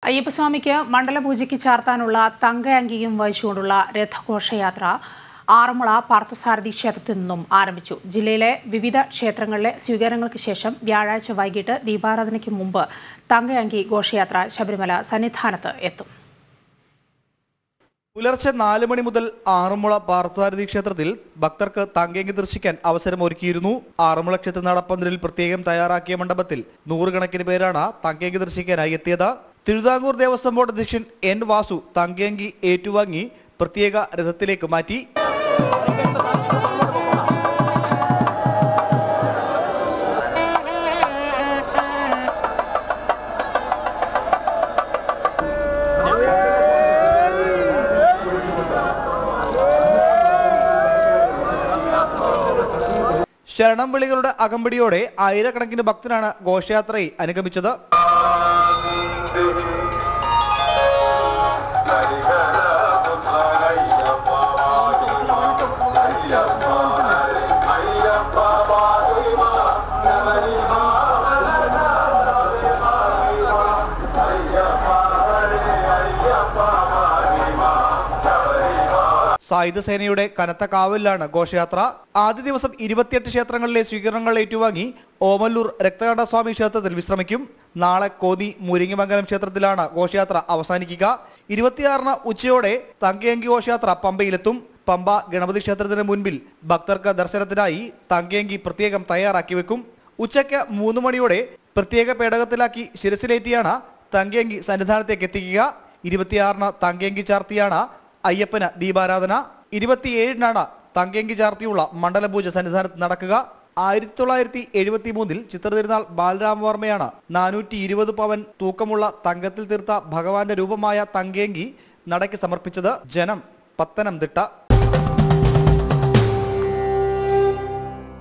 അയ്യപ്പസ്വാമിക്ക് മണ്ഡലപൂജയ്ക്ക് ചാർത്താനുള്ള തങ്കയങ്കിയും വഹിച്ചുകൊണ്ടുള്ള രഥഘോഷയാത്ര ആറന്മുള പാർത്ഥസാരഥി ക്ഷേത്രത്തിൽ നിന്നും ആരംഭിച്ചു ജില്ലയിലെ വിവിധ ക്ഷേത്രങ്ങളിലെ സ്വീകരണങ്ങൾക്ക് ശേഷം വ്യാഴാഴ്ച വൈകിട്ട് ദീപാരാധനയ്ക്ക് മുമ്പ് തങ്കയങ്കി ഘോഷയാത്ര ശബരിമല സന്നിധാനത്ത് എത്തും പുലർച്ചെ നാല് മണി മുതൽ ആറന്മുള പാർത്ഥസാരഥി ക്ഷേത്രത്തിൽ ഭക്തർക്ക് തങ്കേങ്കി ദർശിക്കാൻ അവസരം ഒരുക്കിയിരുന്നു ആറന്മുള ക്ഷേത്ര നടപ്പന്തലിൽ പ്രത്യേകം തയ്യാറാക്കിയ മണ്ഡപത്തിൽ നൂറുകണക്കിന് പേരാണ് തങ്കേങ്കി ദർശിക്കാനായി എത്തിയത് തിരുവിതാംകൂർ ദേവസ്വം ബോർഡ് അധ്യക്ഷൻ എൻ വാസു തങ്കേങ്കി ഏറ്റുവാങ്ങി പ്രത്യേക രഥത്തിലേക്ക് മാറ്റി ശരണം വിളികളുടെ അകമ്പടിയോടെ ആയിരക്കണക്കിന് ഭക്തരാണ് ഘോഷയാത്രയെ അനുഗമിച്ചത് സായുധ സേനയുടെ കനത്ത കാവലിലാണ് ഘോഷയാത്ര ആദ്യ ദിവസം ഇരുപത്തിയെട്ട് ക്ഷേത്രങ്ങളിലെ സ്വീകരണങ്ങൾ ഏറ്റുവാങ്ങി ഓമല്ലൂർ രക്തകണ്ഠസ്വാമി ക്ഷേത്രത്തിൽ വിശ്രമിക്കും നാളെ കോതി മുരിങ്ങിമംഗലം ക്ഷേത്രത്തിലാണ് ഘോഷയാത്ര അവസാനിക്കുക ഇരുപത്തിയാറിന് ഉച്ചയോടെ തങ്കയങ്കി ഘോഷയാത്ര പമ്പയിലെത്തും പമ്പ ഗണപതി ക്ഷേത്രത്തിന് മുൻപിൽ ഭക്തർക്ക് ദർശനത്തിനായി തങ്കയങ്കി പ്രത്യേകം തയ്യാറാക്കി വെക്കും ഉച്ചയ്ക്ക് മൂന്ന് മണിയോടെ പ്രത്യേക പേടകത്തിലാക്കി ശിരസിലേറ്റിയാണ് തങ്കയങ്കി സന്നിധാനത്തേക്ക് എത്തിക്കുക ഇരുപത്തിയാറിന് തങ്കയങ്കി ചാർത്തിയാണ് അയ്യപ്പന് ദീപാരാധന ഇരുപത്തിയേഴിനാണ് തങ്കയങ്കി ചാർത്തിയുള്ള മണ്ഡലപൂജ സന്നിധാനത്ത് നടക്കുക ആയിരത്തി തൊള്ളായിരത്തി എഴുപത്തി മൂന്നിൽ ചിത്രതിരുനാൾ ബാലരാമവർമ്മയാണ് നാനൂറ്റി ഇരുപത് പവൻ തൂക്കമുള്ള തങ്കത്തിൽ തീർത്ത ഭഗവാന്റെ രൂപമായ തങ്കേങ്കി നടയ്ക്ക് സമർപ്പിച്ചത് ജനം പത്തനംതിട്ട